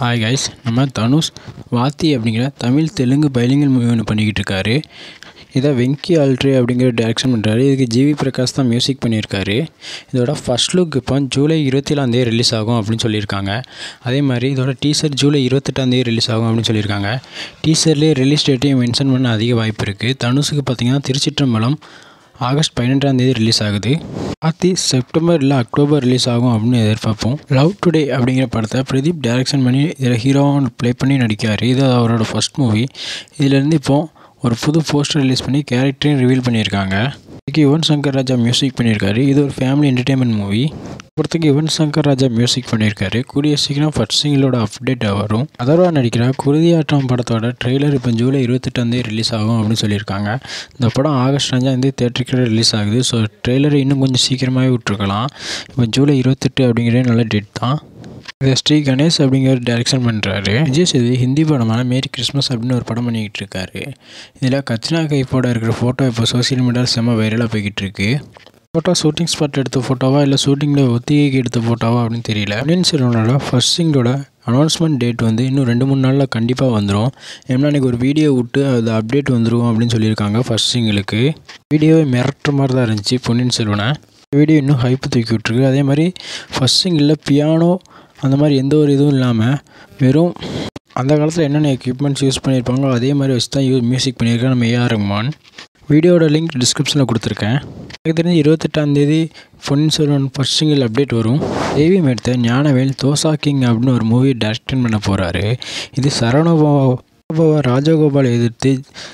hi guys நம்ம தனுஷ் வாத்தி அப்படிங்கிற Tamil Telugu bilingual movie ஒன்று பண்ணிக்கிட்டு இருக்காரு இதை வெங்கி ஆல்ட்ரே அப்படிங்கிற டேரக்ஷன் பண்ணுறாரு இதுக்கு ஜிவி பிரகாஷ் தான் மியூசிக் பண்ணியிருக்காரு இதோட ஃபர்ஸ்ட் லுக் இப்போ ஜூலை இருபத்தேழாந்தேதி ரிலீஸ் ஆகும் அப்படின்னு சொல்லியிருக்காங்க அதே மாதிரி இதோட டீசர் ஜூலை இருபத்தெட்டாந்தேதி ரிலீஸ் ஆகும் அப்படின்னு சொல்லியிருக்காங்க டீசர்லேயே ரிலீஸ் டேட்டையும் மென்ஷன் பண்ண அதிக வாய்ப்பு இருக்குது தனுஷுக்கு பார்த்தீங்கன்னா திருச்சிற்றம்பலம் ஆகஸ்ட் பதினெட்டாம் தேதி ரிலீஸ் ஆகுது ஆத்தி செப்டம்பர் இல்லை அக்டோபர் ரிலீஸ் ஆகும் அப்படின்னு எதிர்பார்ப்போம் லவ் டுடே அப்படிங்கிற படத்தை பிரதீப் டைரக்ஷன் பண்ணி இதில் ஹீரோவாக ப்ளே பண்ணி நடிக்கார் இது அவரோட ஃபர்ஸ்ட் மூவி இதிலேருந்து இப்போது ஒரு புது போஸ்டர் ரிலீஸ் பண்ணி கேரக்டரையும் ரிவீல் பண்ணியிருக்காங்க இதுக்கு யுவன் சங்கர் ராஜா மியூசிக் பண்ணியிருக்காரு இது ஒரு ஃபேமிலி என்டர்டெயின்மெண்ட் மூவி ஒருத்தருக்கு யுவன் சங்கர் ராஜா மியூசிக் பண்ணியிருக்காரு கூடிய சீக்கிரம் ஃபர்ஸ்ட் சிங்கிளோட அப்டேட் வரும் அதர்வா நடிக்கிற குருதியாட்டம் படத்தோட ட்ரெய்லர் இப்போ ஜூலை இருபத்தெட்டாந்தேதி ரிலீஸ் ஆகும் அப்படின்னு சொல்லியிருக்காங்க இந்த படம் ஆகஸ்ட் அஞ்சாந்தேதி தேட்டருக்கு ரிலீஸ் ஆகுது ஸோ ட்ரெய்லரை இன்னும் கொஞ்சம் சீக்கிரமாகவே விட்ருக்கலாம் இப்போ ஜூலை இருபத்தெட்டு அப்படிங்கிறது நல்ல டேட் தான் இதை ஸ்ரீ கணேஷ் அப்படிங்கிற டைரக்ஷன் பண்ணுறாரு விஜய் சேதுபதி ஹிந்தி படமான மேரி கிறிஸ்மஸ் அப்படின்னு ஒரு படம் பண்ணிக்கிட்டு இருக்காரு இதில் கத்ரினா கைப்போட இருக்கிற ஃபோட்டோ இப்போ சோசியல் மீடியாவில் செம்ம வைரலாக போய்கிட்டு இருக்கு ஃபோட்டோ ஷூட்டிங் ஸ்பாட் எடுத்த ஃபோட்டோவா இல்லை ஷூட்டிங்கில் ஒத்திகைக்கு எடுத்த ஃபோட்டோவா அப்படின்னு தெரியல அப்படின்னு சிறுவனோட ஃபர்ஸ்ட் சிங்கோட அனௌன்ஸ்மெண்ட் டேட் வந்து இன்னும் ரெண்டு மூணு நாளில் கண்டிப்பாக வந்துடும் ஏன்னா இன்றைக்கி ஒரு வீடியோ விட்டு அது அப்டேட் வந்துடும் அப்படின்னு சொல்லியிருக்காங்க ஃபர்ஸ்ட் சிங்கிளுக்கு வீடியோவே மிரட்டுற மாதிரி தான் இருந்துச்சு பொன்னியின் செல்வனை வீடியோ இன்னும் ஹைப்பு தூக்கி விட்ருக்கு அதே மாதிரி ஃபர்ஸ்ட் சிங்கிளில் பியானோ அந்த மாதிரி எந்த ஒரு இதுவும் இல்லாமல் வெறும் அந்த காலத்தில் என்னென்ன எக்யூப்மெண்ட்ஸ் யூஸ் பண்ணியிருப்பாங்களோ அதே மாதிரி வச்சு தான் யூ மியூசிக் பண்ணியிருக்கேன் நம்ம ஏஆர் ரஹ்மான் வீடியோட லிங்க் டிஸ்கிரிப்ஷனில் கொடுத்துருக்கேன் எனக்கு தெரிஞ்சு இருபத்தெட்டாந்தேதி Ponniyin Selvan first single update வரும் தேவி எடுத்த ஞானவேல் தோசா கிங் அப்படின்னு ஒரு மூவி டைரக்டன் பண்ண போகிறாரு இது சரவணபாபா ராஜகோபால் எதிர்த்து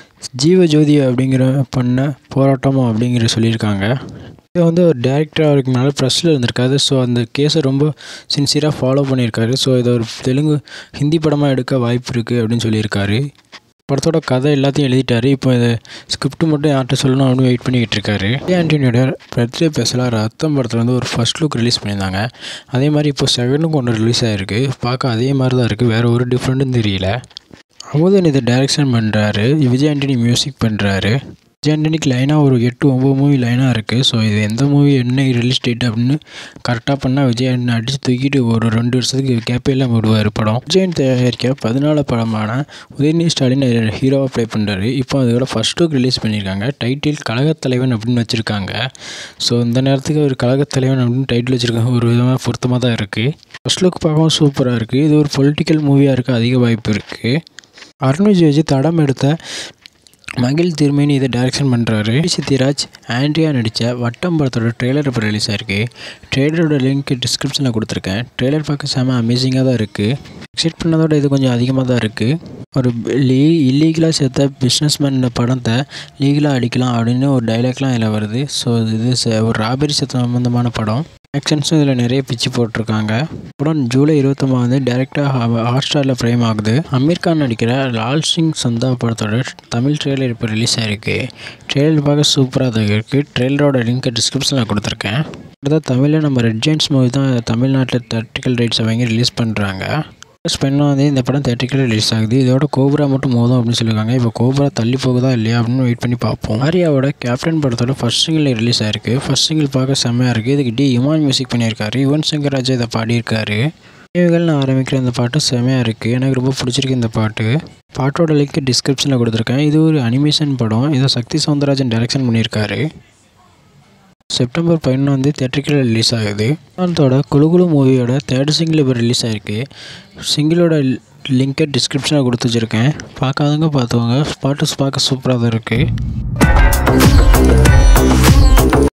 ஜீவஜோதி அப்படிங்கிற பண்ண போராட்டமோ அப்படிங்கிற சொல்லியிருக்காங்க இது வந்து ஒரு டேரக்டர் அவருக்கு மேலே ப்ரெஸ்ஸில் இருந்திருக்காரு ஸோ அந்த கேஸை ரொம்ப சின்சியராக ஃபாலோ பண்ணியிருக்காரு ஸோ இதை ஒரு தெலுங்கு ஹிந்தி படமாக எடுக்க வாய்ப்பு இருக்குது அப்படின்னு சொல்லியிருக்காரு படத்தோட கதை எல்லாத்தையும் எழுதிட்டாரு இப்போ இதை ஸ்கிரிப்ட் மட்டும் யார்கிட்ட சொல்லணும் அப்படின்னு வெயிட் பண்ணிக்கிட்டு இருக்காரு ஆண்டனியோட பர்த்டே பேசலாம் ரத்தம் படத்தில் வந்து ஒரு ஃபர்ஸ்ட் லுக் ரிலீஸ் பண்ணியிருந்தாங்க அதே மாதிரி இப்போ செகண்டும் ஒன்று ரிலீஸ் ஆகிருக்கு பார்க்க அதே மாதிரி தான் இருக்குது வேறு ஒரு டிஃப்ரெண்ட்டும் தெரியல அமுதன் இதை டைரக்ஷன் பண்ணுறாரு விஜய் ஆண்டனி மியூசிக் பண்ணுறாரு விஜய் ஆண்டனிக்கு லைனாக ஒரு எட்டு ஒம்பது மூவி லைனாக இருக்குது ஸோ இது எந்த மூவி என்ன ரிலீஸ் டேட் அப்படின்னு கரெக்டாக பண்ணால் விஜய் ஆண்டனி அடித்து தூக்கிட்டு ஒரு ரெண்டு வருஷத்துக்கு கேப்பே இல்லாமல் விடுவார் படம் விஜயன் தயாரிக்க பதினாலு படமான உதயநிதி ஸ்டாலின் ஹீரோவாக ப்ளே பண்ணுறாரு இப்போ அதோட ஃபர்ஸ்ட் லுக் ரிலீஸ் பண்ணியிருக்காங்க டைட்டில் கழகத்தலைவன் அப்படின்னு வச்சுருக்காங்க ஸோ இந்த நேரத்துக்கு ஒரு கழகத்தலைவன் அப்படின்னு டைட்டில் வச்சுருக்காங்க ஒரு விதமாக பொருத்தமாக தான் இருக்குது ஃபர்ஸ்ட் லுக் பார்க்கவும் சூப்பராக இருக்குது இது ஒரு பொலிட்டிக்கல் மூவியாக இருக்க அதிக வாய்ப்பு இருக்குது அருண்விஜய் வச்சு தடம் எடுத்த மகிழ் திருமேனி இதை டைரக்ஷன் பண்ணுறாரு சித்திராஜ் ஆண்ட்ரியா நடித்த வட்டம் படத்தோட ட்ரெய்லர் இப்போ ரிலீஸ் ஆயிருக்கு ட்ரெய்லரோட லிங்க் டிஸ்கிரிப்ஷனில் கொடுத்துருக்கேன் ட்ரெய்லர் பார்க்க செம அமேசிங்காக தான் இருக்குது எக்ஸைட் பண்ணதோட இது கொஞ்சம் அதிகமாக தான் இருக்குது ஒரு லீ இல்லீகலாக சேர்த்த பிஸ்னஸ் மேன் படத்தை லீகலாக அடிக்கலாம் அப்படின்னு ஒரு டைலாக்லாம் இதில் வருது ஸோ இது ஒரு ராபரி சம்பந்தமான படம் ஆக்ஷன்ஸும் இதில் நிறைய பிச்சு போட்டிருக்காங்க படம் ஜூலை இருபத்தொம்பது டேரெக்டாக ஹாட் ஸ்டாரில் ஃப்ரேம் ஆகுது அமீர் கான் நடிக்கிற லால் சிங் சந்தா படத்தோட தமிழ் ட்ரெய்லர் இப்போ ரிலீஸ் ஆகிருக்கு ட்ரெய்லர் பார்க்க சூப்பராக தான் இருக்குது ட்ரெய்லரோட லிங்க்கை டிஸ்கிரிப்ஷனில் கொடுத்துருக்கேன் அடுத்த தமிழில் நம்ம ரெட் ஜெயின்ஸ் மூவி தான் தமிழ்நாட்டில் தேர்ட்டிக்கல் ரைட்ஸை வாங்கி ரிலீஸ் பண்ணுறாங்க ஸ்பென்னா வந்து இந்த படம் தேட்டரிக்கல் ரிலீஸ் ஆகுது இதோட கோப்ரா மட்டும் மோதும் அப்படின்னு சொல்லியிருக்காங்க இப்போ கோப்ரா தள்ளி போகுதா இல்லையா அப்படின்னு வெயிட் பண்ணி பார்ப்போம் ஆரியாவோட கேப்டன் படத்தோட ஃபர்ஸ்ட் சிங்கிள் ரிலீஸ் ஆயிருக்கு ஃபர்ஸ்ட் சிங்கிள் பார்க்க செம்மையாக இருக்குது இதுக்கு டி இமான் மியூசிக் பண்ணியிருக்காரு யுவன் சங்கர் ராஜா இதை பாடியிருக்காரு நினைவுகள்னு ஆரம்பிக்கிற இந்த பாட்டு செம்மையாக இருக்குது எனக்கு ரொம்ப பிடிச்சிருக்கு இந்த பாட்டு பாட்டோட லிங்க் டிஸ்கிரிப்ஷனில் கொடுத்துருக்கேன் இது ஒரு அனிமேஷன் படம் இதை சக்தி சவுந்தரராஜன் டைரக்ஷன் பண்ணியிருக்காரு செப்டம்பர் பதினொன்றாந்தேதி தேட்டரிக்கல் ரிலீஸ் ஆகுது அதோட குழு குழு மூவியோட தேர்ட் சிங்கிள் இப்போ ரிலீஸ் ஆகிருக்கு சிங்கிளோட லிங்கை டிஸ்கிரிப்ஷனில் கொடுத்து வச்சுருக்கேன் பார்க்காதவங்க பார்த்துக்கோங்க பாட்டு பார்க்க சூப்பராக தான் இருக்குது